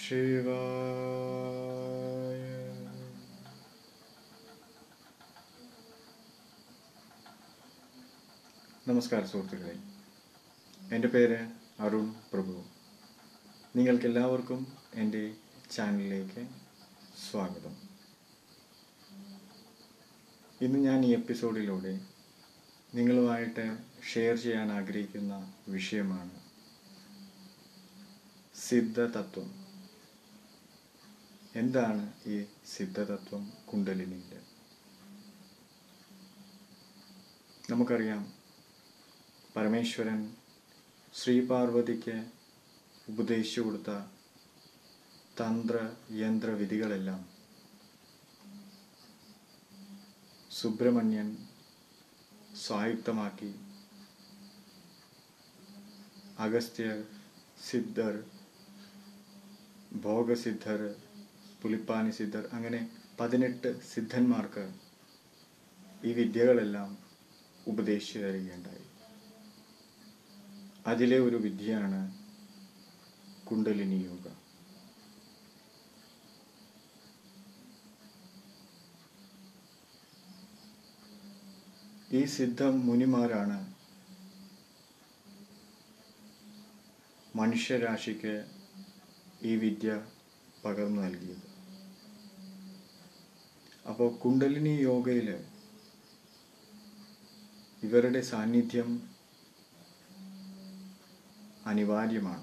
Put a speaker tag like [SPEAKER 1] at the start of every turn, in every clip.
[SPEAKER 1] ശിവായ നമസ്കാരം സുഹൃത്തുക്കളെ എൻ്റെ പേര് അരുൺ പ്രഭു നിങ്ങൾക്കെല്ലാവർക്കും എൻ്റെ ചാനലിലേക്ക് സ്വാഗതം ഇന്ന് ഞാൻ ഈ എപ്പിസോഡിലൂടെ നിങ്ങളുമായിട്ട് ഷെയർ ചെയ്യാൻ ആഗ്രഹിക്കുന്ന വിഷയമാണ് സിദ്ധതത്വം എന്താണ് ഈ സിദ്ധതത്വം കുണ്ടലിനിയിൽ നമുക്കറിയാം പരമേശ്വരൻ ശ്രീപാർവതിക്ക് ഉപദേശിച്ചു കൊടുത്ത തന്ത്ര യന്ത്ര വിധികളെല്ലാം സുബ്രഹ്മണ്യൻ സ്വായുക്തമാക്കി അഗസ്ത്യർ സിദ്ധർ ഭോഗസിദ്ധർ പുലിപ്പാനി സിദ്ധർ അങ്ങനെ പതിനെട്ട് സിദ്ധന്മാർക്ക് ഈ വിദ്യകളെല്ലാം ഉപദേശിച്ചു തരികയുണ്ടായി അതിലെ ഒരു വിദ്യയാണ് കുണ്ടലിനി യോഗ ഈ സിദ്ധ മുനിമാരാണ് മനുഷ്യരാശിക്ക് ഈ വിദ്യ പകർന്നു നൽകിയത് അപ്പോൾ കുണ്ടലിനി യോഗയിൽ ഇവരുടെ സാന്നിധ്യം അനിവാര്യമാണ്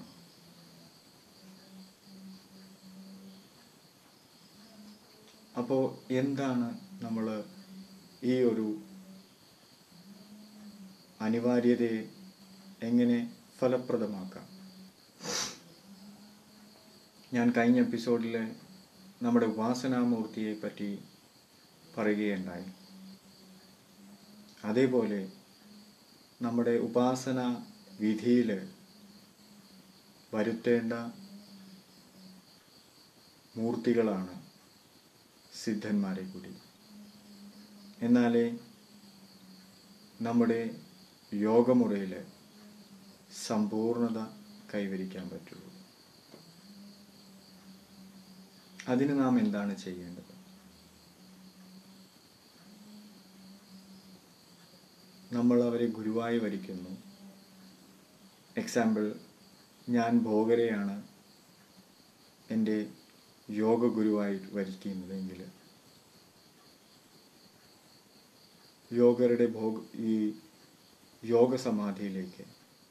[SPEAKER 1] അപ്പോൾ എന്താണ് നമ്മൾ ഈ ഒരു അനിവാര്യതയെ എങ്ങനെ ഫലപ്രദമാക്കാം ഞാൻ കഴിഞ്ഞ എപ്പിസോഡിൽ നമ്മുടെ ഉപാസനാമൂർത്തിയെ പറ്റി പറയുകയുണ്ടായി അതേപോലെ നമ്മുടെ ഉപാസന വിധിയിൽ വരുത്തേണ്ട മൂർത്തികളാണ് സിദ്ധന്മാരെ കൂടി എന്നാലേ നമ്മുടെ യോഗമുറയിൽ സമ്പൂർണത കൈവരിക്കാൻ പറ്റുള്ളൂ അതിന് നാം എന്താണ് ചെയ്യേണ്ടത് നമ്മൾ അവരെ ഗുരുവായി വരിക്കുന്നു എക്സാമ്പിൾ ഞാൻ ഭോഗരെയാണ് എൻ്റെ യോഗ ഗുരുവായി വരിക്കുന്നതെങ്കിൽ യോഗരുടെ ഭോഗ ഈ യോഗ സമാധിയിലേക്ക്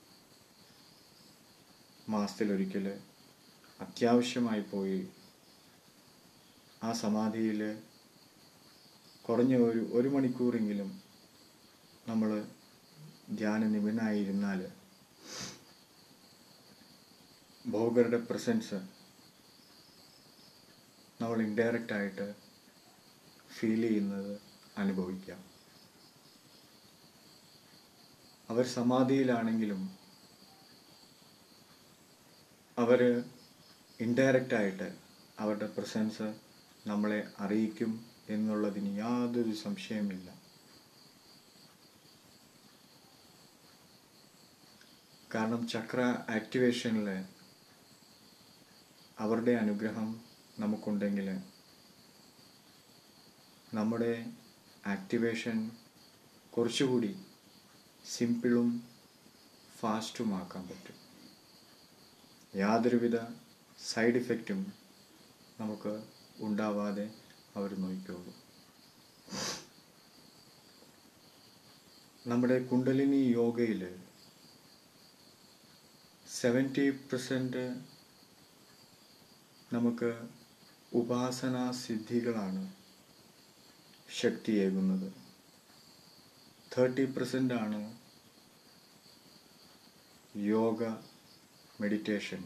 [SPEAKER 1] മാസത്തിലൊരിക്കൽ അത്യാവശ്യമായി പോയി ആ സമാധിയിൽ കുറഞ്ഞ ഒരു ഒരു മണിക്കൂറെങ്കിലും നമ്മൾ ധ്യാന നിപുണനായിരുന്നാൽ ഭോഗരുടെ പ്രസൻസ് നമ്മൾ ഇൻഡയറക്റ്റ് ആയിട്ട് ഫീൽ ചെയ്യുന്നത് അനുഭവിക്കാം അവർ സമാധിയിലാണെങ്കിലും അവർ ഇൻഡയറക്റ്റ് ആയിട്ട് അവരുടെ പ്രസൻസ് നമ്മളെ അറിയിക്കും എന്നുള്ളതിന് യാതൊരു സംശയമില്ല കാരണം ചക്ര ആക്ടിവേഷനിൽ അവരുടെ അനുഗ്രഹം നമുക്കുണ്ടെങ്കിൽ നമ്മുടെ ആക്ടിവേഷൻ കുറച്ചുകൂടി സിമ്പിളും ഫാസ്റ്റുമാക്കാൻ പറ്റും യാതൊരുവിധ സൈഡ് ഇഫക്റ്റും നമുക്ക് ഉണ്ടാവാതെ അവർ നോക്കിക്കോളൂ നമ്മുടെ കുണ്ടലിനി യോഗയിൽ സെവൻറ്റി പെർസെൻറ്റ് നമുക്ക് ഉപാസനാ സിദ്ധികളാണ് ശക്തിയേകുന്നത് തേർട്ടി പെർസെൻ്റ് ആണ് യോഗ മെഡിറ്റേഷൻ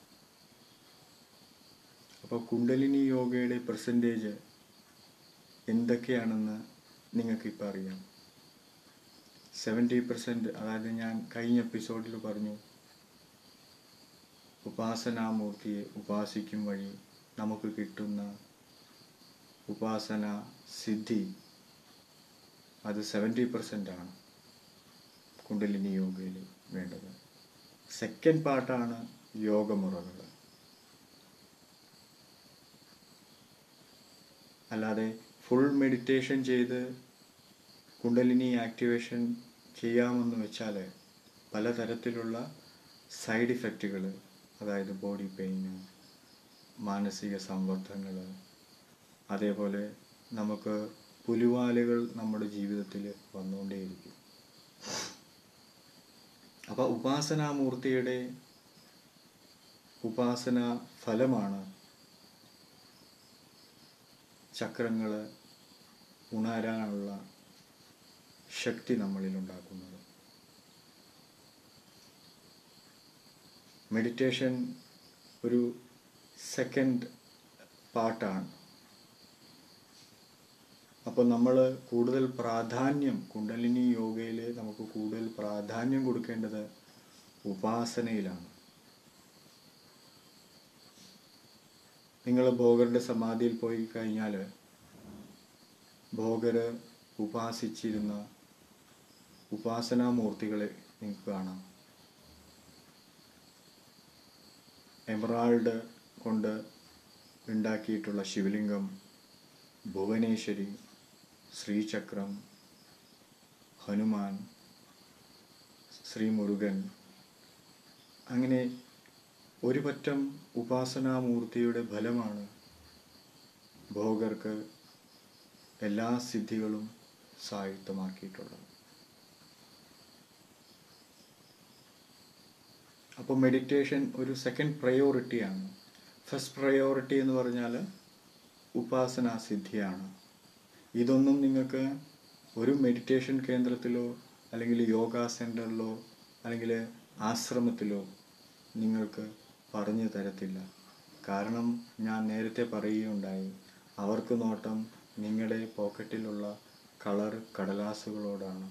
[SPEAKER 1] അപ്പോൾ കുണ്ടലിനി യോഗയുടെ പെർസെൻറ്റേജ് എന്തൊക്കെയാണെന്ന് നിങ്ങൾക്കിപ്പോൾ അറിയാം സെവൻറ്റി പെർസെൻറ്റ് അതായത് ഞാൻ കഴിഞ്ഞ എപ്പിസോഡിൽ പറഞ്ഞു ഉപാസനാമൂർത്തിയെ ഉപാസിക്കും വഴി നമുക്ക് കിട്ടുന്ന ഉപാസന സിദ്ധി അത് സെവൻറ്റി പെർസെൻ്റ് ആണ് കുണ്ടലിനി യോഗയിൽ വേണ്ടത് സെക്കൻഡ് പാർട്ടാണ് യോഗമുറകൾ അല്ലാതെ ഫുൾ മെഡിറ്റേഷൻ ചെയ്ത് കുണ്ടലിനി ആക്ടിവേഷൻ ചെയ്യാമെന്ന് വെച്ചാൽ പലതരത്തിലുള്ള സൈഡ് ഇഫക്റ്റുകൾ അതായത് ബോഡി പെയിന് മാനസിക സമ്മർദ്ദങ്ങൾ അതേപോലെ നമുക്ക് പുലിവാലുകൾ നമ്മുടെ ജീവിതത്തിൽ വന്നുകൊണ്ടേയിരിക്കും അപ്പോൾ ഉപാസനാമൂർത്തിയുടെ ഉപാസന ഫലമാണ് ചക്രങ്ങൾ ഉണരാനുള്ള ശക്തി നമ്മളിൽ ഉണ്ടാക്കുന്നത് മെഡിറ്റേഷൻ ഒരു സെക്കൻഡ് പാർട്ടാണ് അപ്പോൾ നമ്മൾ കൂടുതൽ പ്രാധാന്യം കുണ്ടലിനി യോഗയിൽ നമുക്ക് കൂടുതൽ പ്രാധാന്യം കൊടുക്കേണ്ടത് ഉപാസനയിലാണ് നിങ്ങൾ ഭോഗരുടെ സമാധിയിൽ പോയി കഴിഞ്ഞാൽ ഭോഗർ ഉപാസിച്ചിരുന്ന ഉപാസനാമൂർത്തികളെ നിങ്ങൾക്ക് കാണാം എമറാൾഡ് കൊണ്ട് ഉണ്ടാക്കിയിട്ടുള്ള ശിവലിംഗം ഭുവനേശ്വരി ശ്രീചക്രം ഹനുമാൻ ശ്രീ മുരുകൻ അങ്ങനെ ഒരു പറ്റം ഉപാസനാമൂർത്തിയുടെ ഫലമാണ് ഭോഗർക്ക് എല്ലാ സിദ്ധികളും സായുക്തമാക്കിയിട്ടുള്ളത് അപ്പോൾ മെഡിറ്റേഷൻ ഒരു സെക്കൻഡ് പ്രയോറിറ്റിയാണ് ഫസ്റ്റ് പ്രയോറിറ്റി എന്ന് പറഞ്ഞാൽ ഉപാസനാ സിദ്ധിയാണ് ഇതൊന്നും നിങ്ങൾക്ക് ഒരു മെഡിറ്റേഷൻ കേന്ദ്രത്തിലോ അല്ലെങ്കിൽ യോഗ സെൻറ്ററിലോ അല്ലെങ്കിൽ ആശ്രമത്തിലോ നിങ്ങൾക്ക് പറഞ്ഞു തരത്തില്ല കാരണം ഞാൻ നേരത്തെ പറയുകയുണ്ടായി അവർക്ക് നോട്ടം നിങ്ങളുടെ പോക്കറ്റിലുള്ള കളർ കടലാസുകളോടാണ്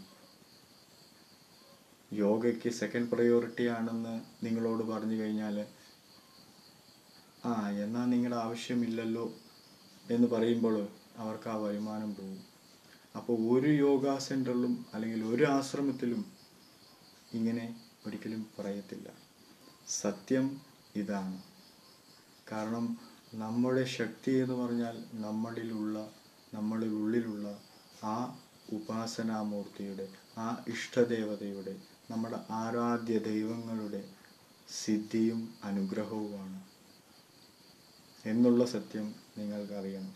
[SPEAKER 1] യോഗയ്ക്ക് സെക്കൻഡ് പ്രയോറിറ്റി ആണെന്ന് നിങ്ങളോട് പറഞ്ഞു കഴിഞ്ഞാൽ ആ എന്നാൽ നിങ്ങളുടെ ആവശ്യമില്ലല്ലോ എന്ന് പറയുമ്പോൾ അവർക്ക് ആ വരുമാനം പോകും അപ്പോൾ ഒരു യോഗ സെൻറ്ററിലും അല്ലെങ്കിൽ ഒരു ആശ്രമത്തിലും ഇങ്ങനെ ഒരിക്കലും പറയത്തില്ല സത്യം ഇതാണ് കാരണം നമ്മുടെ ശക്തി എന്ന് പറഞ്ഞാൽ നമ്മളിലുള്ള നമ്മളുടെ ഉള്ളിലുള്ള ആ ഉപാസനാമൂർത്തിയുടെ ആ ഇഷ്ടദേവതയുടെ നമ്മുടെ ആരാധ്യ ദൈവങ്ങളുടെ സിദ്ധിയും അനുഗ്രഹവുമാണ് എന്നുള്ള സത്യം നിങ്ങൾക്കറിയണം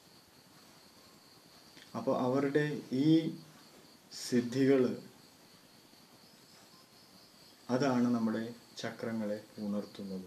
[SPEAKER 1] അപ്പോൾ അവരുടെ ഈ സിദ്ധികൾ അതാണ് നമ്മുടെ ചക്രങ്ങളെ ഉണർത്തുന്നത്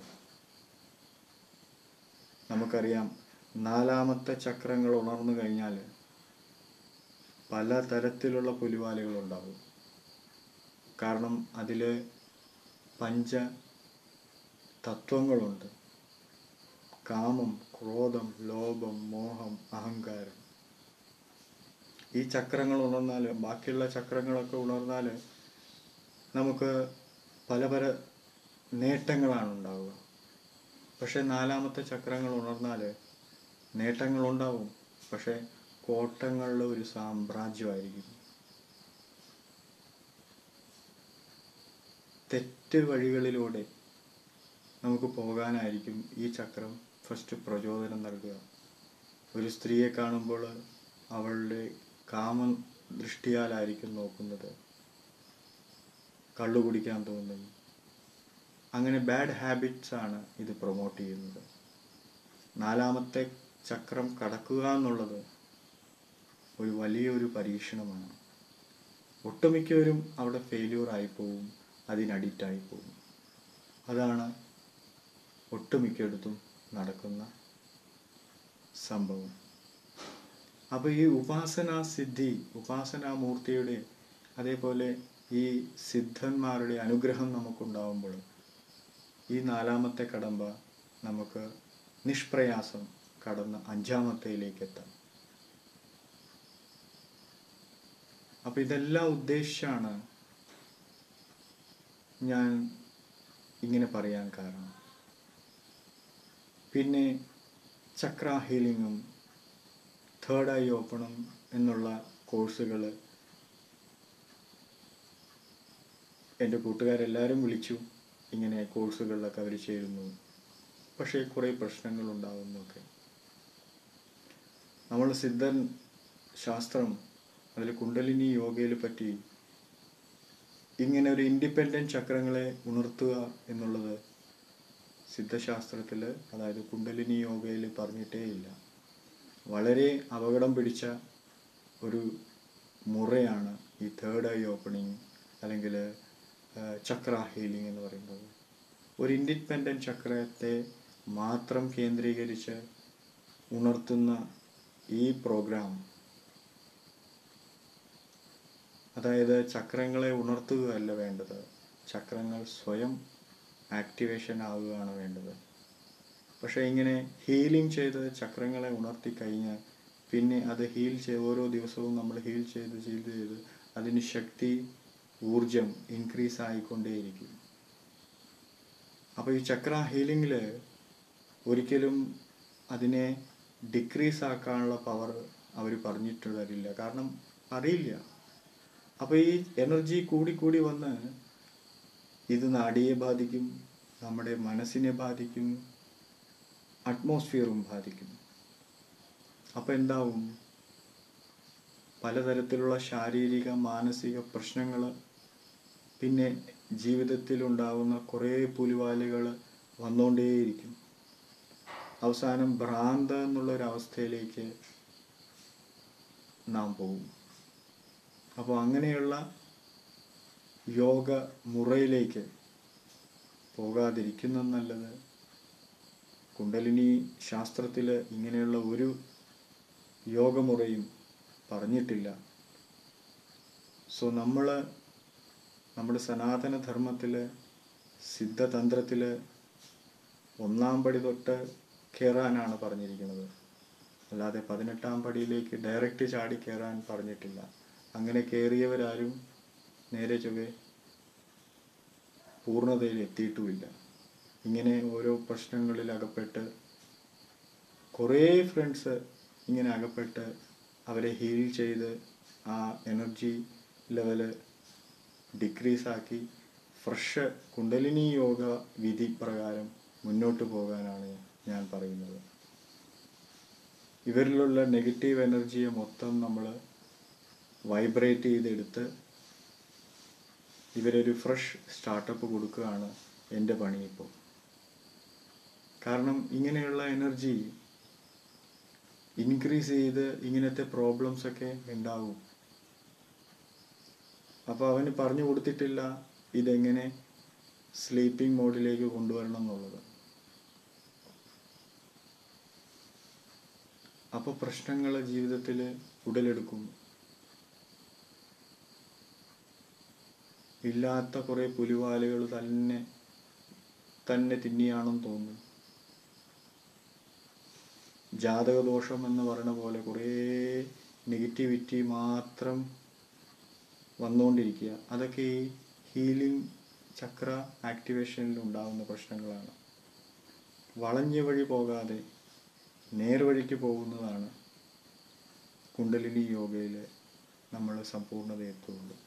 [SPEAKER 1] നമുക്കറിയാം നാലാമത്തെ ചക്രങ്ങൾ ഉണർന്നു കഴിഞ്ഞാൽ പല തരത്തിലുള്ള പുലിവാലുകൾ ഉണ്ടാവും കാരണം അതിൽ പഞ്ച തത്വങ്ങളുണ്ട് കാമം ക്രോധം ലോഭം മോഹം അഹങ്കാരം ഈ ചക്രങ്ങൾ ഉണർന്നാൽ ബാക്കിയുള്ള ചക്രങ്ങളൊക്കെ ഉണർന്നാൽ നമുക്ക് പല പല നേട്ടങ്ങളാണ് ഉണ്ടാവുക പക്ഷെ നാലാമത്തെ ചക്രങ്ങൾ ഉണർന്നാൽ നേട്ടങ്ങളുണ്ടാവും പക്ഷെ കോട്ടങ്ങളുടെ ഒരു സാമ്രാജ്യമായിരിക്കും തെറ്റ് വഴികളിലൂടെ നമുക്ക് പോകാനായിരിക്കും ഈ ചക്രം ഫസ്റ്റ് പ്രചോദനം നൽകുക ഒരു സ്ത്രീയെ കാണുമ്പോൾ അവളുടെ കാമ ദൃഷ്ടിയാലായിരിക്കും നോക്കുന്നത് കള്ളു കുടിക്കാൻ തോന്നും അങ്ങനെ ബാഡ് ഹാബിറ്റ്സ് ആണ് ഇത് പ്രൊമോട്ട് ചെയ്യുന്നത് നാലാമത്തെ ചക്രം കടക്കുക എന്നുള്ളത് ഒരു വലിയൊരു പരീക്ഷണമാണ് ഒട്ടുമിക്കവരും അവിടെ ഫെയില്യൂർ ആയിപ്പോവും അതിന് അഡിക്റ്റ് ആയിപ്പോവും അതാണ് ഒട്ടുമിക്കയിടത്തും നടക്കുന്ന സംഭവം അപ്പോൾ ഈ ഉപാസനാ സിദ്ധി ഉപാസനാമൂർത്തിയുടെ അതേപോലെ ഈ സിദ്ധന്മാരുടെ അനുഗ്രഹം നമുക്കുണ്ടാവുമ്പോൾ ഈ നാലാമത്തെ കടമ്പ നമുക്ക് നിഷ്പ്രയാസം കടന്ന് അഞ്ചാമത്തേലേക്ക് എത്താം അപ്പം ഇതെല്ലാം ഉദ്ദേശിച്ചാണ് ഞാൻ ഇങ്ങനെ പറയാൻ കാരണം പിന്നെ ചക്ര ഹീലിങ്ങും തേർഡ് ഐ ഓപ്പണും എന്നുള്ള കോഴ്സുകൾ എൻ്റെ കൂട്ടുകാരെല്ലാവരും വിളിച്ചു ഇങ്ങനെ കോഴ്സുകളിലൊക്കെ അവർ ചേരുന്നു പക്ഷേ കുറേ പ്രശ്നങ്ങൾ ഉണ്ടാകുന്നൊക്കെ നമ്മൾ സിദ്ധൻ ശാസ്ത്രം അതിൽ കുണ്ടലിനി യോഗയിൽ പറ്റി ഇങ്ങനെ ഒരു ഇൻഡിപെൻഡൻറ്റ് ചക്രങ്ങളെ ഉണർത്തുക എന്നുള്ളത് സിദ്ധശാസ്ത്രത്തിൽ അതായത് കുണ്ടലിനി യോഗയിൽ പറഞ്ഞിട്ടേ ഇല്ല വളരെ അപകടം പിടിച്ച ഒരു മുറയാണ് ഈ തേർഡ് ഐ ഓപ്പണിങ് അല്ലെങ്കിൽ ചക്ര ഹീലിംഗ് എന്ന് പറയുന്നത് ഒരു ഇൻഡിപെൻഡൻറ്റ് ചക്രത്തെ മാത്രം കേന്ദ്രീകരിച്ച് ഉണർത്തുന്ന ഈ പ്രോഗ്രാം അതായത് ചക്രങ്ങളെ ഉണർത്തുകയല്ല വേണ്ടത് ചക്രങ്ങൾ സ്വയം ആക്ടിവേഷൻ ആവുകയാണ് വേണ്ടത് പക്ഷേ ഇങ്ങനെ ഹീലിംഗ് ചെയ്ത് ചക്രങ്ങളെ ഉണർത്തി കഴിഞ്ഞാൽ പിന്നെ അത് ഹീൽ ചെയ്ത് ഓരോ ദിവസവും നമ്മൾ ഹീൽ ചെയ്ത് ചെയ്ത് ചെയ്ത് അതിന് ശക്തി ഊർജം ഇൻക്രീസ് ആയിക്കൊണ്ടേയിരിക്കും അപ്പോൾ ഈ ചക്ര ഹീലിംഗിൽ ഒരിക്കലും അതിനെ ഡിക്രീസ് ആക്കാനുള്ള പവർ അവർ പറഞ്ഞിട്ട് തരില്ല കാരണം അറിയില്ല അപ്പോൾ ഈ എനർജി കൂടി കൂടി വന്ന് ഇത് നാടിയെ ബാധിക്കും നമ്മുടെ മനസ്സിനെ ബാധിക്കും അറ്റ്മോസ്ഫിയറും ബാധിക്കും അപ്പോൾ എന്താവും പലതരത്തിലുള്ള ശാരീരിക മാനസിക പ്രശ്നങ്ങൾ പിന്നെ ജീവിതത്തിൽ ഉണ്ടാകുന്ന കുറേ പുലിവാലുകൾ വന്നുകൊണ്ടേയിരിക്കും അവസാനം ഭ്രാന്ത എന്നുള്ളൊരവസ്ഥയിലേക്ക് നാം പോകും അപ്പോൾ അങ്ങനെയുള്ള യോഗ മുറയിലേക്ക് പോകാതിരിക്കുന്ന നല്ലത് കുണ്ടലിനി ശാസ്ത്രത്തിൽ ഇങ്ങനെയുള്ള ഒരു യോഗമുറയും പറഞ്ഞിട്ടില്ല സോ നമ്മൾ നമ്മുടെ സനാതന ധർമ്മത്തിൽ സിദ്ധതന്ത്രത്തിൽ ഒന്നാം പടി തൊട്ട് കയറാനാണ് പറഞ്ഞിരിക്കുന്നത് അല്ലാതെ പതിനെട്ടാം പടിയിലേക്ക് ഡയറക്റ്റ് ചാടി കയറാൻ പറഞ്ഞിട്ടില്ല അങ്ങനെ കയറിയവരാരും നേരെ ചൊവ്വേ പൂർണ്ണതയിൽ എത്തിയിട്ടുമില്ല ഇങ്ങനെ ഓരോ പ്രശ്നങ്ങളിൽ അകപ്പെട്ട് കുറേ ഫ്രണ്ട്സ് ഇങ്ങനെ അകപ്പെട്ട് അവരെ ഹീൽ ചെയ്ത് ആ എനർജി ലെവല് ഡിക്രീസ് ആക്കി ഫ്രഷ് കുണ്ടലിനി യോഗ വിധി പ്രകാരം മുന്നോട്ട് പോകാനാണ് ഞാൻ പറയുന്നത് ഇവരിലുള്ള നെഗറ്റീവ് എനർജിയെ മൊത്തം നമ്മൾ വൈബ്രേറ്റ് ചെയ്തെടുത്ത് ഇവരൊരു ഫ്രഷ് സ്റ്റാർട്ടപ്പ് കൊടുക്കുകയാണ് എൻ്റെ പണി ഇപ്പോൾ കാരണം ഇങ്ങനെയുള്ള എനർജി ഇൻക്രീസ് ചെയ്ത് ഇങ്ങനത്തെ പ്രോബ്ലംസ് ഒക്കെ ഉണ്ടാവും അപ്പോൾ അവന് പറഞ്ഞു കൊടുത്തിട്ടില്ല ഇതെങ്ങനെ സ്ലീപ്പിംഗ് മോഡിലേക്ക് കൊണ്ടുവരണം എന്നുള്ളത് അപ്പോൾ പ്രശ്നങ്ങൾ ജീവിതത്തിൽ ഉടലെടുക്കും ഇല്ലാത്ത കുറേ പുലിവാലുകൾ തന്നെ തന്നെ തിന്നിയാണെന്ന് തോന്നും ജാതകദോഷം എന്ന് പറയുന്ന പോലെ കുറേ നെഗറ്റിവിറ്റി മാത്രം വന്നുകൊണ്ടിരിക്കുക അതൊക്കെ ഈ ഹീലിംഗ് ചക്ര ആക്ടിവേഷനിൽ ഉണ്ടാകുന്ന പ്രശ്നങ്ങളാണ് വളഞ്ഞ വഴി പോകാതെ നേർവഴിക്ക് പോകുന്നതാണ് കുണ്ടലിനി യോഗയിൽ നമ്മൾ സമ്പൂർണ്ണത എത്തുള്ളൂ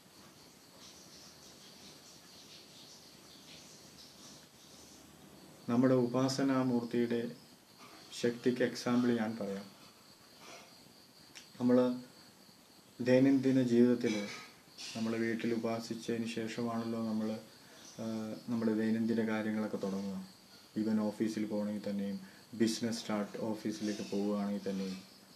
[SPEAKER 1] നമ്മുടെ ഉപാസനാമൂർത്തിയുടെ ശക്തിക്ക് എക്സാമ്പിൾ ഞാൻ പറയാം നമ്മൾ ദൈനംദിന ജീവിതത്തിൽ നമ്മൾ വീട്ടിൽ ഉപാസിച്ചതിന് ശേഷമാണല്ലോ നമ്മൾ നമ്മുടെ ദൈനംദിന കാര്യങ്ങളൊക്കെ തുടങ്ങുക ഈവൻ ഓഫീസിൽ പോകണമെങ്കിൽ തന്നെയും ബിസിനസ് സ്റ്റാർട്ട് ഓഫീസിലേക്ക് പോവുകയാണെങ്കിൽ തന്നെയും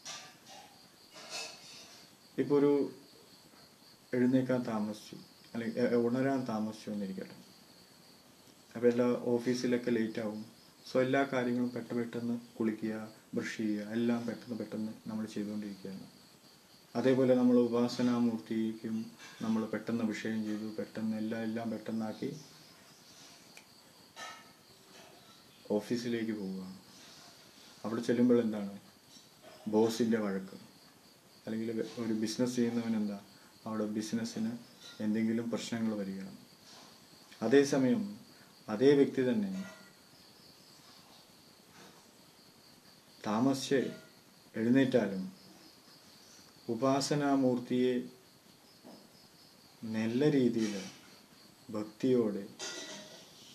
[SPEAKER 1] ഇപ്പോൾ ഒരു എഴുന്നേക്കാൻ താമസിച്ചു അല്ലെങ്കിൽ ഉണരാൻ താമസിച്ചു എന്നിരിക്കട്ടെ അപ്പോൾ എല്ലാ ഓഫീസിലൊക്കെ ലേറ്റ് ആവും സോ എല്ലാ കാര്യങ്ങളും പെട്ടെന്ന് പെട്ടെന്ന് കുളിക്കുക ബ്രഷ് ചെയ്യുക എല്ലാം പെട്ടെന്ന് പെട്ടെന്ന് നമ്മൾ ചെയ്തുകൊണ്ടിരിക്കുകയാണ് അതേപോലെ നമ്മൾ ഉപാസനാമൂർത്തിക്കും നമ്മൾ പെട്ടെന്ന് വിഷയം ചെയ്തു പെട്ടെന്ന് എല്ലാം എല്ലാം പെട്ടെന്നാക്കി ഓഫീസിലേക്ക് പോവുകയാണ് അവിടെ ചെല്ലുമ്പോൾ എന്താണ് ബോസിൻ്റെ വഴക്ക് അല്ലെങ്കിൽ ഒരു ബിസിനസ് ചെയ്യുന്നവൻ എന്താ അവിടെ ബിസിനസ്സിന് എന്തെങ്കിലും പ്രശ്നങ്ങൾ വരികയാണ് അതേസമയം അതേ വ്യക്തി തന്നെ താമസിച്ച് എഴുന്നേറ്റാലും ഉപാസനാമൂർത്തിയെ നല്ല രീതിയിൽ ഭക്തിയോടെ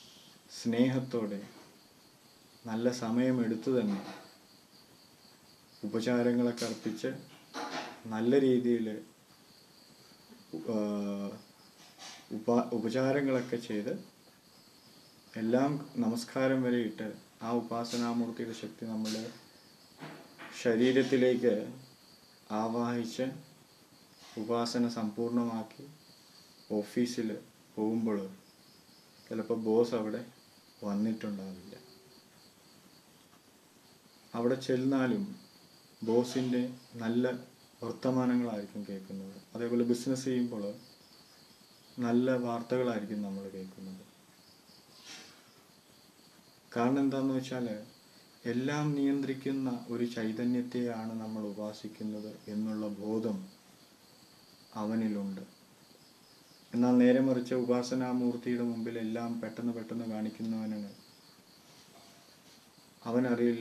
[SPEAKER 1] സ്നേഹത്തോടെ നല്ല സമയമെടുത്തു തന്നെ ഉപചാരങ്ങളൊക്കെ അർപ്പിച്ച് നല്ല രീതിയിൽ ഉപ ഉപചാരങ്ങളൊക്കെ ചെയ്ത് എല്ലാം നമസ്കാരം വരെ ഇട്ട് ആ ഉപാസനാമൂർത്തിയുടെ ശക്തി നമ്മുടെ ശരീരത്തിലേക്ക് ആവാഹിച്ച് ഉപാസന സമ്പൂർണ്ണമാക്കി ഓഫീസിൽ പോകുമ്പോൾ ചിലപ്പോൾ ബോസ് അവിടെ വന്നിട്ടുണ്ടാവില്ല അവിടെ ചെന്നാലും ബോസിൻ്റെ നല്ല വർത്തമാനങ്ങളായിരിക്കും കേൾക്കുന്നത് അതേപോലെ ബിസിനസ് ചെയ്യുമ്പോൾ നല്ല വാർത്തകളായിരിക്കും നമ്മൾ കേൾക്കുന്നത് കാരണം എന്താണെന്ന് വെച്ചാൽ എല്ലാം നിയന്ത്രിക്കുന്ന ഒരു ചൈതന്യത്തെയാണ് നമ്മൾ ഉപാസിക്കുന്നത് എന്നുള്ള ബോധം അവനിലുണ്ട് എന്നാൽ നേരെ മറിച്ച് ഉപാസനാമൂർത്തിയുടെ മുമ്പിൽ എല്ലാം പെട്ടെന്ന് പെട്ടെന്ന് കാണിക്കുന്നവനാണ് അവനറിയില്ല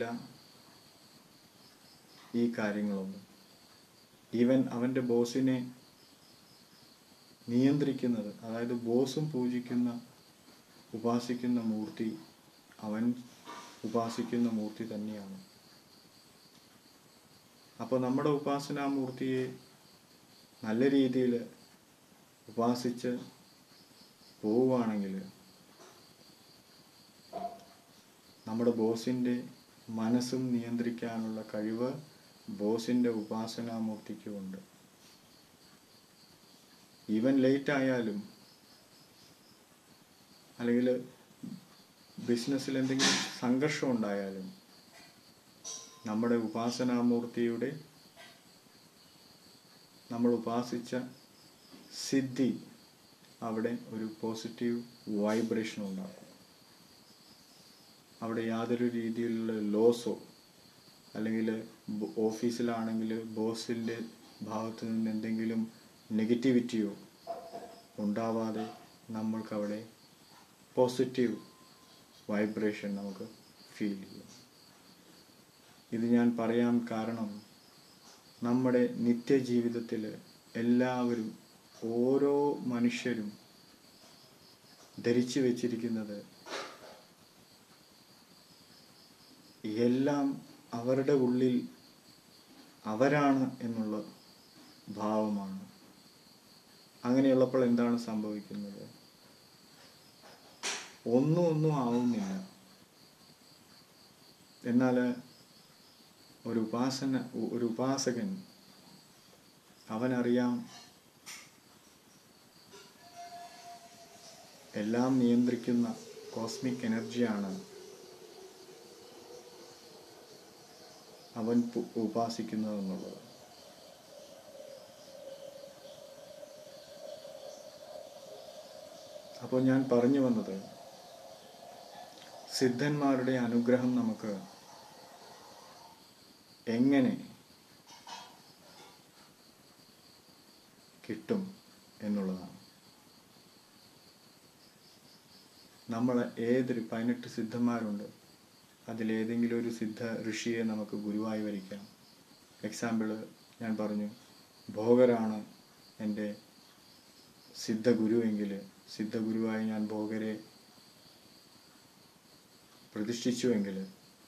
[SPEAKER 1] ഈ കാര്യങ്ങളൊന്നും ഈവൻ അവൻ്റെ ബോസിനെ നിയന്ത്രിക്കുന്നത് അതായത് ബോസും പൂജിക്കുന്ന ഉപാസിക്കുന്ന മൂർത്തി അവൻ ഉപാസിക്കുന്ന മൂർത്തി തന്നെയാണ് അപ്പോൾ നമ്മുടെ ഉപാസനാമൂർത്തിയെ നല്ല രീതിയിൽ ഉപാസിച്ച് പോവുകയാണെങ്കിൽ നമ്മുടെ ബോസിൻ്റെ മനസ്സും നിയന്ത്രിക്കാനുള്ള കഴിവ് ബോസിൻ്റെ ഉപാസനാമൂർത്തിക്കുമുണ്ട് ഈവൻ ലേറ്റ് ആയാലും അല്ലെങ്കിൽ ബിസിനസ്സിൽ എന്തെങ്കിലും സംഘർഷം ഉണ്ടായാലും നമ്മുടെ ഉപാസനാമൂർത്തിയുടെ നമ്മൾ ഉപാസിച്ച സിദ്ധി അവിടെ ഒരു പോസിറ്റീവ് വൈബ്രേഷൻ ഉണ്ടാക്കും അവിടെ യാതൊരു രീതിയിലുള്ള ലോസോ അല്ലെങ്കിൽ ഓഫീസിലാണെങ്കിൽ ബോസിൻ്റെ ഭാഗത്തു നിന്ന് എന്തെങ്കിലും നെഗറ്റിവിറ്റിയോ ഉണ്ടാവാതെ നമ്മൾക്കവിടെ പോസിറ്റീവ് വൈബ്രേഷൻ നമുക്ക് ഫീൽ ചെയ്യും ഇത് ഞാൻ പറയാൻ കാരണം നമ്മുടെ നിത്യജീവിതത്തിൽ എല്ലാവരും ഓരോ മനുഷ്യരും ധരിച്ചു വച്ചിരിക്കുന്നത് എല്ലാം അവരുടെ ഉള്ളിൽ അവരാണ് എന്നുള്ള ഭാവമാണ് അങ്ങനെയുള്ളപ്പോൾ എന്താണ് സംഭവിക്കുന്നത് ഒന്നും ഒന്നും ആവുന്നില്ല എന്നാൽ ഒരു ഉപാസന ഒരു ഉപാസകൻ അവനറിയാം എല്ലാം നിയന്ത്രിക്കുന്ന കോസ്മിക് എനർജിയാണ് അവൻ പു- ഉപാസിക്കുന്നതെന്നുള്ളത് അപ്പോൾ ഞാൻ പറഞ്ഞു വന്നത് സിദ്ധന്മാരുടെ അനുഗ്രഹം നമുക്ക് എങ്ങനെ കിട്ടും എന്നുള്ളതാണ് നമ്മൾ ഏതൊരു പതിനെട്ട് സിദ്ധന്മാരുണ്ട് അതിലേതെങ്കിലും ഒരു സിദ്ധ ഋഷിയെ നമുക്ക് ഗുരുവായി വരിക്കാം എക്സാമ്പിൾ ഞാൻ പറഞ്ഞു ഭോഗരാണ് എൻ്റെ സിദ്ധ ഗുരുവെങ്കിൽ സിദ്ധ ഗുരുവായി ഞാൻ ഭോഗരെ പ്രതിഷ്ഠിച്ചുവെങ്കിൽ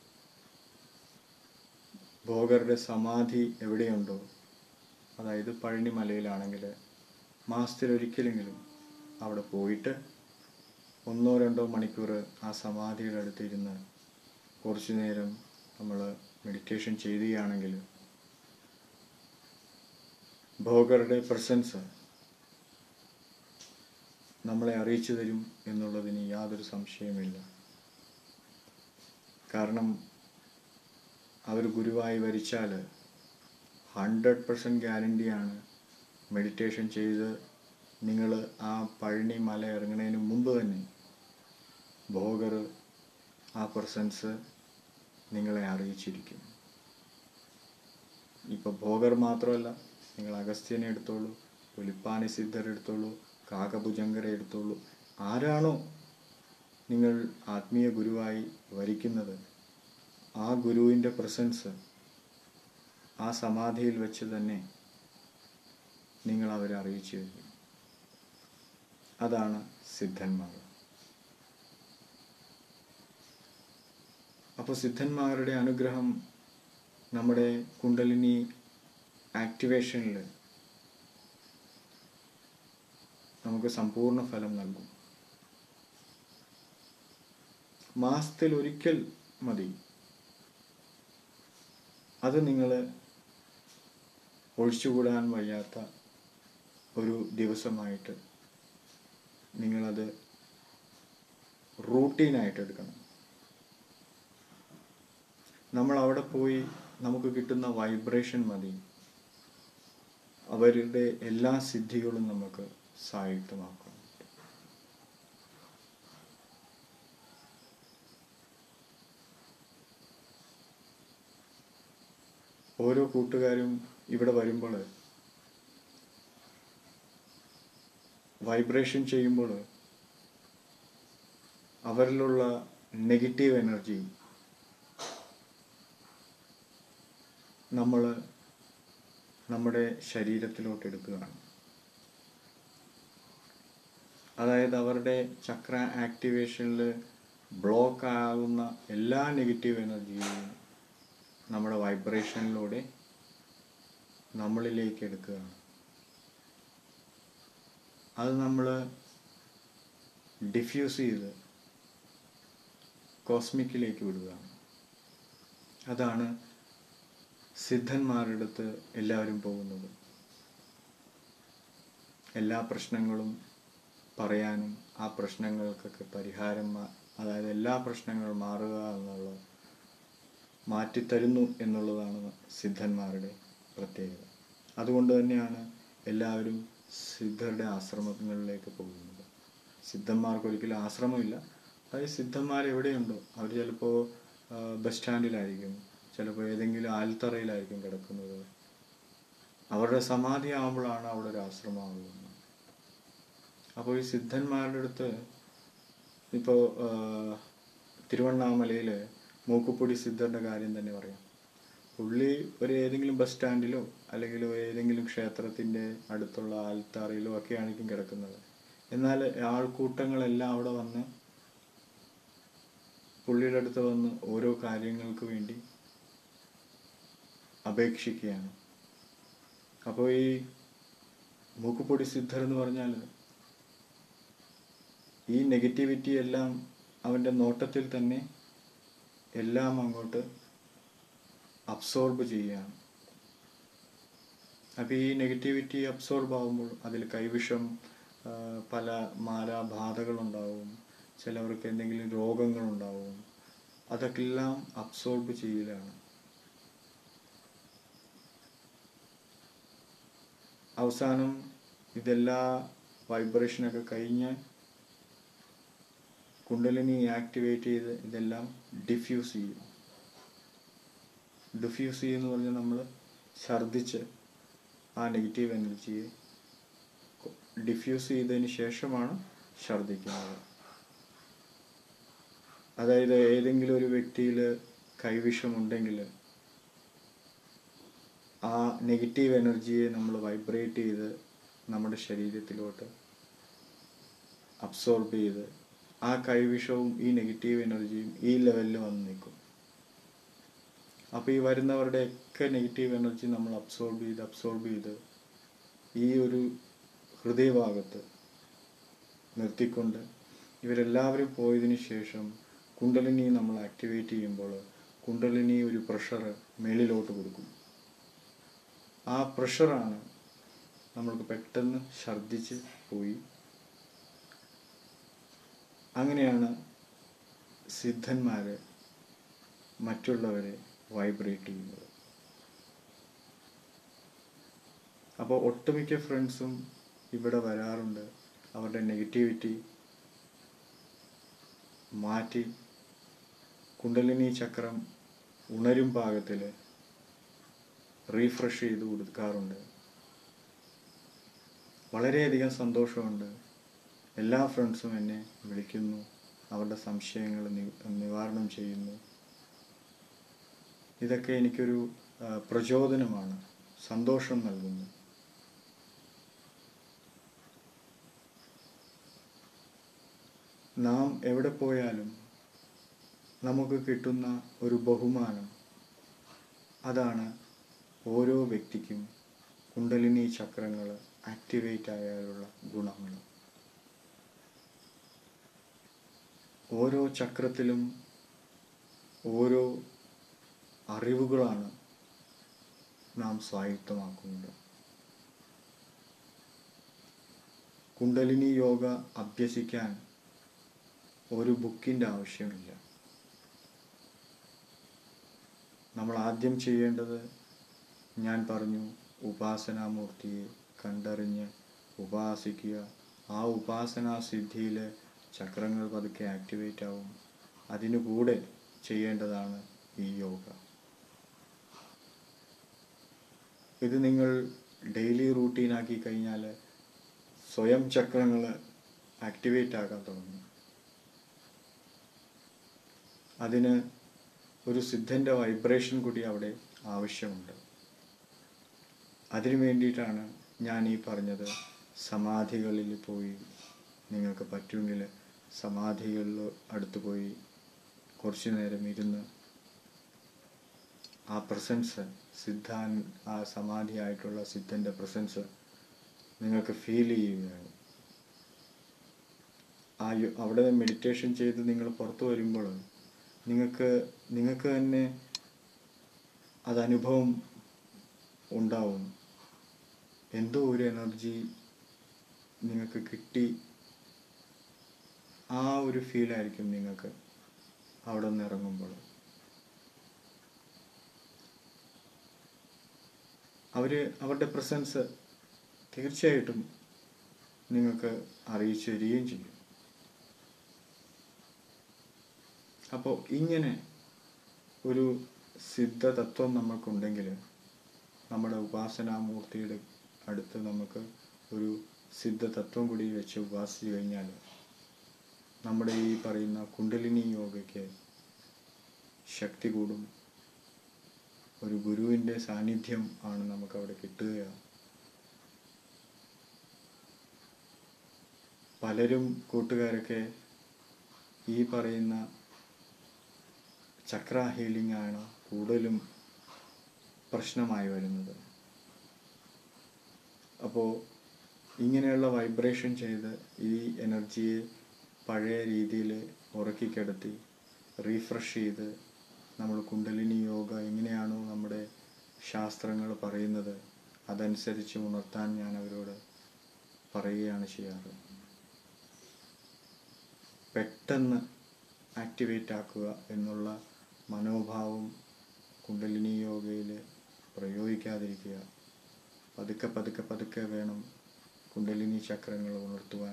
[SPEAKER 1] ഭോഗരുടെ സമാധി എവിടെയുണ്ടോ അതായത് പഴനിമലയിലാണെങ്കിൽ മാസത്തിലൊരിക്കലെങ്കിലും അവിടെ പോയിട്ട് ഒന്നോ രണ്ടോ മണിക്കൂർ ആ സമാധിയുടെ അടുത്ത് ഇരുന്ന് കുറച്ചു നേരം നമ്മൾ മെഡിറ്റേഷൻ ചെയ്യുകയാണെങ്കിൽ ഭോഗറുടെ പ്രസൻസ് നമ്മളെ അറിയിച്ചു തരും എന്നുള്ളതിന് യാതൊരു സംശയമില്ല കാരണം അവർ ഗുരുവായി വരിച്ചാൽ ഹൺഡ്രഡ് പെർസെൻറ്റ് ഗ്യാരണ്ടിയാണ് മെഡിറ്റേഷൻ ചെയ്ത് നിങ്ങൾ ആ പഴനി മല ഇറങ്ങുന്നതിന് മുമ്പ് തന്നെ ഭോഗർ ആ പ്രസൻസ് നിങ്ങളെ അറിയിച്ചിരിക്കും ഇപ്പോൾ ഭോഗർ മാത്രമല്ല നിങ്ങൾ അഗസ്ത്യനെ എടുത്തോളൂ പുലിപ്പാനി സിദ്ധർ എടുത്തോളൂ കാകഭുജങ്കരെ എടുത്തോളൂ ആരാണോ നിങ്ങൾ ആത്മീയ ഗുരുവായി വരിക്കുന്നത് ആ ഗുരുവിൻ്റെ പ്രസൻസ് ആ സമാധിയിൽ വെച്ച് തന്നെ നിങ്ങൾ അവരെ അറിയിച്ചു തരും അതാണ് സിദ്ധന്മാർ അപ്പോൾ സിദ്ധന്മാരുടെ അനുഗ്രഹം നമ്മുടെ കുണ്ടലിനി ആക്ടിവേഷനിൽ നമുക്ക് സമ്പൂർണ്ണ ഫലം നൽകും മാസത്തിൽ ഒരിക്കൽ മതി അത് നിങ്ങൾ ഒഴിച്ചുകൂടാൻ വയ്യാത്ത ഒരു ദിവസമായിട്ട് നിങ്ങളത് റൂട്ടീനായിട്ട് എടുക്കണം നമ്മൾ അവിടെ പോയി നമുക്ക് കിട്ടുന്ന വൈബ്രേഷൻ മതി അവരുടെ എല്ലാ സിദ്ധികളും നമുക്ക് സായുക്തമാക്കാം ഓരോ കൂട്ടുകാരും ഇവിടെ വരുമ്പോൾ വൈബ്രേഷൻ ചെയ്യുമ്പോൾ അവരിലുള്ള നെഗറ്റീവ് എനർജി നമ്മൾ നമ്മുടെ ശരീരത്തിലോട്ട് എടുക്കുകയാണ് അതായത് അവരുടെ ചക്ര ആക്ടിവേഷനിൽ ബ്ലോക്ക് ആകുന്ന എല്ലാ നെഗറ്റീവ് എനർജിയും നമ്മുടെ വൈബ്രേഷനിലൂടെ നമ്മളിലേക്ക് എടുക്കുകയാണ് അത് നമ്മൾ ഡിഫ്യൂസ് ചെയ്ത് കോസ്മിക്കിലേക്ക് വിടുകയാണ് അതാണ് സിദ്ധന്മാരുടെ അടുത്ത് എല്ലാവരും പോകുന്നത് എല്ലാ പ്രശ്നങ്ങളും പറയാനും ആ പ്രശ്നങ്ങൾക്കൊക്കെ പരിഹാരം മാ- അതായത് എല്ലാ പ്രശ്നങ്ങളും മാറുക എന്നുള്ള മാറ്റിത്തരുന്നു എന്നുള്ളതാണ് സിദ്ധന്മാരുടെ പ്രത്യേകത അതുകൊണ്ട് തന്നെയാണ് എല്ലാവരും സിദ്ധരുടെ ആശ്രമങ്ങളിലേക്ക് പോകുന്നത് സിദ്ധന്മാർക്ക് ഒരിക്കലും ആശ്രമമില്ല അതായത് സിദ്ധന്മാർ എവിടെയുണ്ടോ അവർ ചിലപ്പോൾ ബസ് സ്റ്റാൻഡിലായിരിക്കും ചിലപ്പോൾ ഏതെങ്കിലും ആൽത്തറയിലായിരിക്കും കിടക്കുന്നത് അവരുടെ സമാധി ആകുമ്പോഴാണ് അവിടെ ഒരു ആശ്രമമാകുന്നത് അപ്പോൾ ഈ സിദ്ധന്മാരുടെ അടുത്ത് ഇപ്പോൾ തിരുവണ്ണാമലയിൽ മൂക്കുപ്പൊടി സിദ്ധരുടെ കാര്യം തന്നെ പറയാം പുള്ളി ഒരു ഏതെങ്കിലും ബസ് സ്റ്റാൻഡിലോ അല്ലെങ്കിൽ ഏതെങ്കിലും ക്ഷേത്രത്തിൻ്റെ അടുത്തുള്ള ആൽത്താറയിലോ ഒക്കെ ആയിരിക്കും കിടക്കുന്നത് എന്നാൽ ആൾക്കൂട്ടങ്ങളെല്ലാം അവിടെ വന്ന് പുള്ളിയുടെ അടുത്ത് വന്ന് ഓരോ കാര്യങ്ങൾക്ക് വേണ്ടി അപേക്ഷിക്കുകയാണ് അപ്പോൾ ഈ മൂക്കുപൊടി സിദ്ധർ എന്ന് പറഞ്ഞാൽ ഈ നെഗറ്റിവിറ്റി എല്ലാം അവൻ്റെ നോട്ടത്തിൽ തന്നെ എല്ലാം അങ്ങോട്ട് അബ്സോർബ് ചെയ്യുകയാണ് അപ്പോൾ ഈ നെഗറ്റിവിറ്റി അബ്സോർബ് ആകുമ്പോൾ അതിൽ കൈവിഷം ആ, പല മാരാബാധകളുണ്ടാവും ചിലവർക്ക് എന്തെങ്കിലും രോഗങ്ങളുണ്ടാവും അതൊക്കെ എല്ലാം അബ്സോർബ് ചെയ്യലാണ് അവസാനം ഇതെല്ലാ വൈബ്രേഷനൊക്കെ കഴിഞ്ഞ് കുണ്ടലിനി ആക്ടിവേറ്റ് ചെയ്ത് ഇതെല്ലാം ഡിഫ്യൂസ് ചെയ്യും ഡിഫ്യൂസ് ചെയ്യുന്ന പറഞ്ഞാൽ നമ്മൾ ഛർദിച്ച് ആ നെഗറ്റീവ് എനർജിയെ ഡിഫ്യൂസ് ചെയ്തതിന് ശേഷമാണ് ഛർദിക്കുന്നത് അതായത് ഏതെങ്കിലും ഒരു വ്യക്തിയിൽ കൈവിഷമുണ്ടെങ്കിൽ ആ നെഗറ്റീവ് എനർജിയെ നമ്മൾ വൈബ്രേറ്റ് ചെയ്ത് നമ്മുടെ ശരീരത്തിലോട്ട് അബ്സോർബ് ചെയ്ത് ആ കൈവിഷവും ഈ നെഗറ്റീവ് എനർജിയും ഈ ലെവലിൽ വന്ന് നിൽക്കും അപ്പോൾ ഈ വരുന്നവരുടെ ഒക്കെ നെഗറ്റീവ് എനർജി നമ്മൾ അബ്സോർബ് ചെയ്ത് അബ്സോർബ് ചെയ്ത് ഈ ഒരു ഹൃദയഭാഗത്ത് നിർത്തിക്കൊണ്ട് ഇവരെല്ലാവരും പോയതിനു ശേഷം കുണ്ടലിനി നമ്മൾ ആക്ടിവേറ്റ് ചെയ്യുമ്പോൾ കുണ്ടലിനി ഒരു പ്രഷർ മേളിലോട്ട് കൊടുക്കും ആ പ്രഷറാണ് നമ്മൾക്ക് പെട്ടെന്ന് ഛർദ്ദിച്ച് പോയി അങ്ങനെയാണ് സിദ്ധന്മാര് മറ്റുള്ളവരെ വൈബ്രേറ്റ് ചെയ്യുന്നത് അപ്പോൾ ഒട്ടുമിക്ക ഫ്രണ്ട്സും ഇവിടെ വരാറുണ്ട് അവരുടെ നെഗറ്റിവിറ്റി മാറ്റി കുണ്ടലിനി ചക്രം ഉണരും പാകത്തിൽ റീഫ്രഷ് ചെയ്ത് കൊടുക്കാറുണ്ട് വളരെയധികം സന്തോഷമുണ്ട് എല്ലാ ഫ്രണ്ട്സും എന്നെ വിളിക്കുന്നു അവരുടെ സംശയങ്ങൾ നി- നിവാരണം ചെയ്യുന്നു ഇതൊക്കെ എനിക്കൊരു ആ, പ്രചോദനമാണ് സന്തോഷം നൽകുന്നു നാം എവിടെ പോയാലും നമുക്ക് കിട്ടുന്ന ഒരു ബഹുമാനം അതാണ് ഓരോ വ്യക്തിക്കും കുണ്ടലിനി ചക്രങ്ങൾ ആക്ടിവേറ്റ് ആയാലുള്ള ഗുണങ്ങൾ ഓരോ ചക്രത്തിലും ഓരോ അറിവുകളാണ് നാം സ്വായത്തമാക്കുന്നത് കുണ്ടലിനി യോഗ അഭ്യസിക്കാൻ ഒരു ബുക്കിൻ്റെ ആവശ്യമില്ല നമ്മൾ ആദ്യം ചെയ്യേണ്ടത് ഞാൻ പറഞ്ഞു ഉപാസനാമൂർത്തിയെ കണ്ടറിഞ്ഞ് ഉപാസിക്കുക ആ ഉപാസനാ സിദ്ധിയിൽ ചക്രങ്ങൾ പതുക്കെ ആക്ടിവേറ്റ് ആവും അതിനു കൂടെ ചെയ്യേണ്ടതാണ് ഈ യോഗ ഇത് നിങ്ങൾ ഡെയിലി റൂട്ടീനാക്കി കഴിഞ്ഞാൽ സ്വയം ചക്രങ്ങൾ ആക്ടിവേറ്റ് ആകാൻ തുടങ്ങും അതിന് ഒരു സിദ്ധൻ്റെ വൈബ്രേഷൻ കൂടി അവിടെ ആവശ്യമുണ്ട് അതിനു വേണ്ടിയിട്ടാണ് ഞാൻ ഈ പറഞ്ഞത് സമാധികളിൽ പോയി നിങ്ങൾക്ക് പറ്റുമെങ്കിൽ സമാധികളിൽ അടുത്ത് പോയി കുറച്ചു നേരം ഇരുന്ന് ആ പ്രസൻസ് സിദ്ധാൻ ആ സമാധിയായിട്ടുള്ള സിദ്ധൻ്റെ പ്രസൻസ് നിങ്ങൾക്ക് ഫീൽ ചെയ്യുകയാണ് ആ യോ- അവിടെ മെഡിറ്റേഷൻ ചെയ്ത് നിങ്ങൾ പുറത്തു വരുമ്പോൾ നിങ്ങൾക്ക് നിങ്ങൾക്ക് തന്നെ അത് അനുഭവം ഉണ്ടാവും എന്തോ ഒരു എനർജി നിങ്ങൾക്ക് കിട്ടി ആ ഒരു ഫീലായിരിക്കും നിങ്ങൾക്ക് അവിടെ നിന്ന് ഇറങ്ങുമ്പോൾ അവർ അവരുടെ പ്രസൻസ് തീർച്ചയായിട്ടും നിങ്ങൾക്ക് അറിയിച്ചു തരികയും ചെയ്യും അപ്പോൾ ഇങ്ങനെ ഒരു സിദ്ധതത്വം നമുക്കുണ്ടെങ്കിൽ നമ്മുടെ ഉപാസനാമൂർത്തിയുടെ അടുത്ത് നമുക്ക് ഒരു സിദ്ധതത്വം കൂടി വെച്ച് ഉപാസിച്ചു കഴിഞ്ഞാൽ നമ്മുടെ ഈ പറയുന്ന കുണ്ടലിനി യോഗയ്ക്ക് ശക്തി കൂടും ഒരു ഗുരുവിൻ്റെ സാന്നിധ്യം ആണ് നമുക്ക് അവിടെ കിട്ടുക പലരും കൂട്ടുകാരൊക്കെ ഈ പറയുന്ന ചക്ര ഹീലിംഗ് ആണ് കൂടുതലും പ്രശ്നമായി വരുന്നത് അപ്പോൾ ഇങ്ങനെയുള്ള വൈബ്രേഷൻ ചെയ്ത് ഈ എനർജിയെ പഴയ രീതിയിൽ ഉറക്കിക്കിടത്തി റീഫ്രഷ് ചെയ്ത് നമ്മൾ കുണ്ടലിനി യോഗ എങ്ങനെയാണോ നമ്മുടെ ശാസ്ത്രങ്ങൾ പറയുന്നത് അതനുസരിച്ച് ഉണർത്താൻ ഞാൻ അവരോട് പറയുകയാണ് ചെയ്യാറ് പെട്ടെന്ന് ആക്ടിവേറ്റ് ആക്കുക എന്നുള്ള മനോഭാവം കുണ്ടലിനി യോഗയിൽ പ്രയോഗിക്കാതിരിക്കുക പതുക്കെ പതുക്കെ പതുക്കെ വേണം കുണ്ടലിനി ചക്രങ്ങൾ ഉണർത്തുവാൻ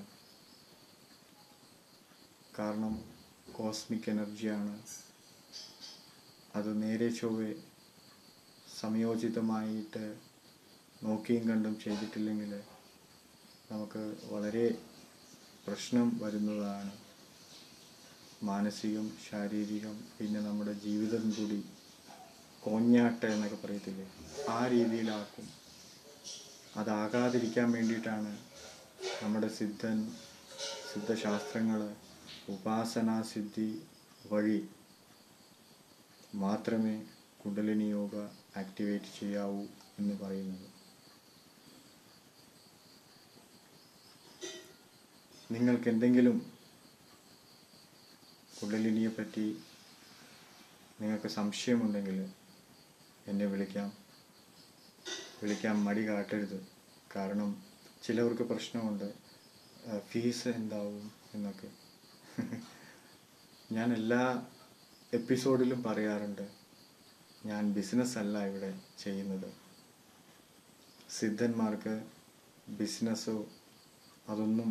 [SPEAKER 1] കാരണം കോസ്മിക് എനർജിയാണ് അത് നേരെ ചൊവ്വെ സംയോജിതമായിട്ട് നോക്കിയും കണ്ടും ചെയ്തിട്ടില്ലെങ്കിൽ നമുക്ക് വളരെ പ്രശ്നം വരുന്നതാണ് മാനസികം ശാരീരികം പിന്നെ നമ്മുടെ ജീവിതം കൂടി കോഞ്ഞാട്ട എന്നൊക്കെ പറയത്തില്ലേ ആ രീതിയിലാക്കും അതാകാതിരിക്കാൻ വേണ്ടിയിട്ടാണ് നമ്മുടെ സിദ്ധൻ സിദ്ധശാസ്ത്രങ്ങൾ ഉപാസനാ സിദ്ധി വഴി മാത്രമേ കുണ്ടലിനി യോഗ ആക്ടിവേറ്റ് ചെയ്യാവൂ എന്ന് പറയുന്നത് നിങ്ങൾക്ക് എന്തെങ്കിലും കുണ്ടലിനിയെ പറ്റി നിങ്ങൾക്ക് സംശയമുണ്ടെങ്കിൽ എന്നെ വിളിക്കാം വിളിക്കാൻ മടി കാട്ടരുത് കാരണം ചിലവർക്ക് പ്രശ്നമുണ്ട് ആ, ഫീസ് എന്താവും എന്നൊക്കെ ഞാൻ എല്ലാ എപ്പിസോഡിലും പറയാറുണ്ട് ഞാൻ ബിസിനസ് അല്ല ഇവിടെ ചെയ്യുന്നത് സിദ്ധന്മാർക്ക് ബിസിനസ്സോ അതൊന്നും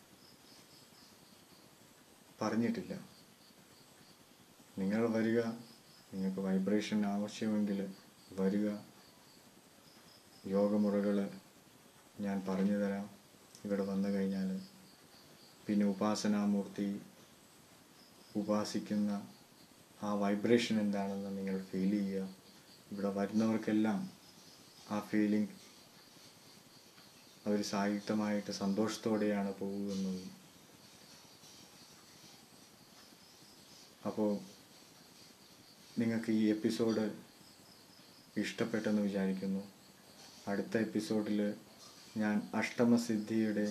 [SPEAKER 1] പറഞ്ഞിട്ടില്ല നിങ്ങൾ വരിക നിങ്ങൾക്ക് വൈബ്രേഷൻ ആവശ്യമെങ്കിൽ വരിക യോഗമുറകൾ ഞാൻ പറഞ്ഞു തരാം ഇവിടെ വന്നു കഴിഞ്ഞാൽ പിന്നെ ഉപാസനാമൂർത്തി ഉപാസിക്കുന്ന ആ വൈബ്രേഷൻ എന്താണെന്ന് നിങ്ങൾ ഫീൽ ചെയ്യുക ഇവിടെ വരുന്നവർക്കെല്ലാം ആ ഫീലിംഗ് അവർ സായുക്തമായിട്ട് സന്തോഷത്തോടെയാണ് പോകുന്നത് അപ്പോൾ നിങ്ങൾക്ക് ഈ എപ്പിസോഡ് ഇഷ്ടപ്പെട്ടെന്ന് വിചാരിക്കുന്നു അടുത്ത എപ്പിസോഡിൽ ഞാൻ അഷ്ടമസിദ്ധിയുടെ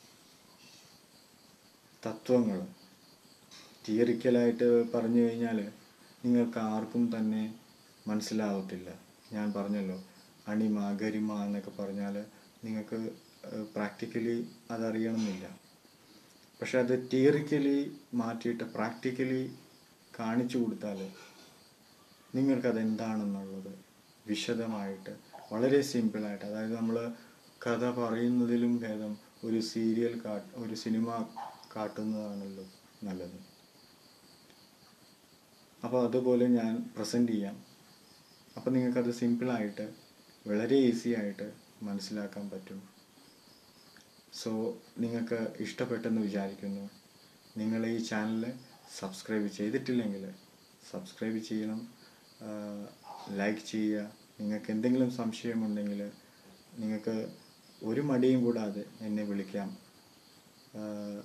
[SPEAKER 1] തത്വങ്ങൾ തിയറിക്കലായിട്ട് പറഞ്ഞു കഴിഞ്ഞാൽ നിങ്ങൾക്ക് ആർക്കും തന്നെ മനസ്സിലാവത്തില്ല ഞാൻ പറഞ്ഞല്ലോ അണിമ ഗരിമ എന്നൊക്കെ പറഞ്ഞാൽ നിങ്ങൾക്ക് പ്രാക്ടിക്കലി അതറിയണമെന്നില്ല പക്ഷെ അത് തിയറിക്കലി മാറ്റിയിട്ട് പ്രാക്ടിക്കലി കാണിച്ചു കൊടുത്താൽ നിങ്ങൾക്കത് എന്താണെന്നുള്ളത് വിശദമായിട്ട് വളരെ സിമ്പിളായിട്ട് അതായത് നമ്മൾ കഥ പറയുന്നതിലും ഭേദം ഒരു സീരിയൽ കാ ഒരു സിനിമ കാട്ടുന്നതാണല്ലോ നല്ലത് അപ്പോൾ അതുപോലെ ഞാൻ പ്രസൻറ്റ് ചെയ്യാം അപ്പോൾ നിങ്ങൾക്കത് സിമ്പിളായിട്ട് വളരെ ഈസി ആയിട്ട് മനസ്സിലാക്കാൻ പറ്റും സോ നിങ്ങൾക്ക് ഇഷ്ടപ്പെട്ടെന്ന് വിചാരിക്കുന്നു നിങ്ങൾ ഈ ചാനൽ സബ്സ്ക്രൈബ് ചെയ്തിട്ടില്ലെങ്കിൽ സബ്സ്ക്രൈബ് ചെയ്യണം ലൈക്ക് ചെയ്യുക നിങ്ങൾക്ക് എന്തെങ്കിലും സംശയമുണ്ടെങ്കിൽ നിങ്ങൾക്ക് ഒരു മടിയും കൂടാതെ എന്നെ വിളിക്കാം ആഹ്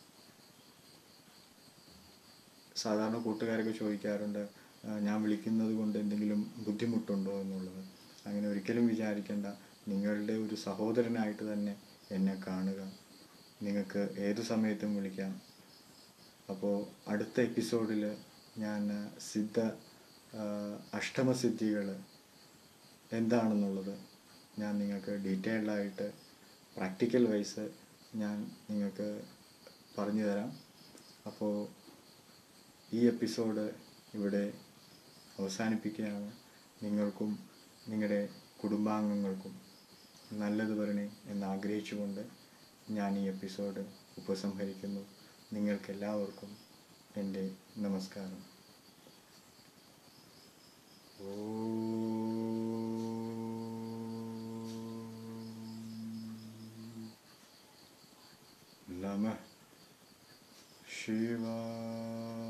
[SPEAKER 1] സാധാരണ കൂട്ടുകാരൊക്കെ ചോദിക്കാറുണ്ട് ആ, ഞാൻ വിളിക്കുന്നത് കൊണ്ട് എന്തെങ്കിലും ബുദ്ധിമുട്ടുണ്ടോ എന്നുള്ളത് അങ്ങനെ ഒരിക്കലും വിചാരിക്കേണ്ട നിങ്ങളുടെ ഒരു സഹോദരനായിട്ട് തന്നെ എന്നെ കാണുക നിങ്ങൾക്ക് ഏതു സമയത്തും വിളിക്കാം അപ്പോൾ അടുത്ത എപ്പിസോഡിൽ ഞാൻ സിദ്ധ ആ, അഷ്ടമസിദ്ധികൾ എന്താണെന്നുള്ളത് ഞാൻ നിങ്ങൾക്ക് ഡീറ്റെയിൽഡ് ആയിട്ട് പ്രാക്ടിക്കൽ വൈസ് ഞാൻ നിങ്ങൾക്ക് പറഞ്ഞു തരാം അപ്പോൾ ഈ എപ്പിസോഡ് ഇവിടെ അവസാനിപ്പിക്കുകയാണ് നിങ്ങൾക്കും നിങ്ങളുടെ കുടുംബാംഗങ്ങൾക്കും നല്ലത് വരണേ എന്ന് ആഗ്രഹിച്ചുകൊണ്ട് ഞാൻ ഈ എപ്പിസോഡ് ഉപസംഹരിക്കുന്നു നിങ്ങൾക്കെല്ലാവർക്കും എൻ്റെ നമസ്കാരം ഓം നമ ശിവായ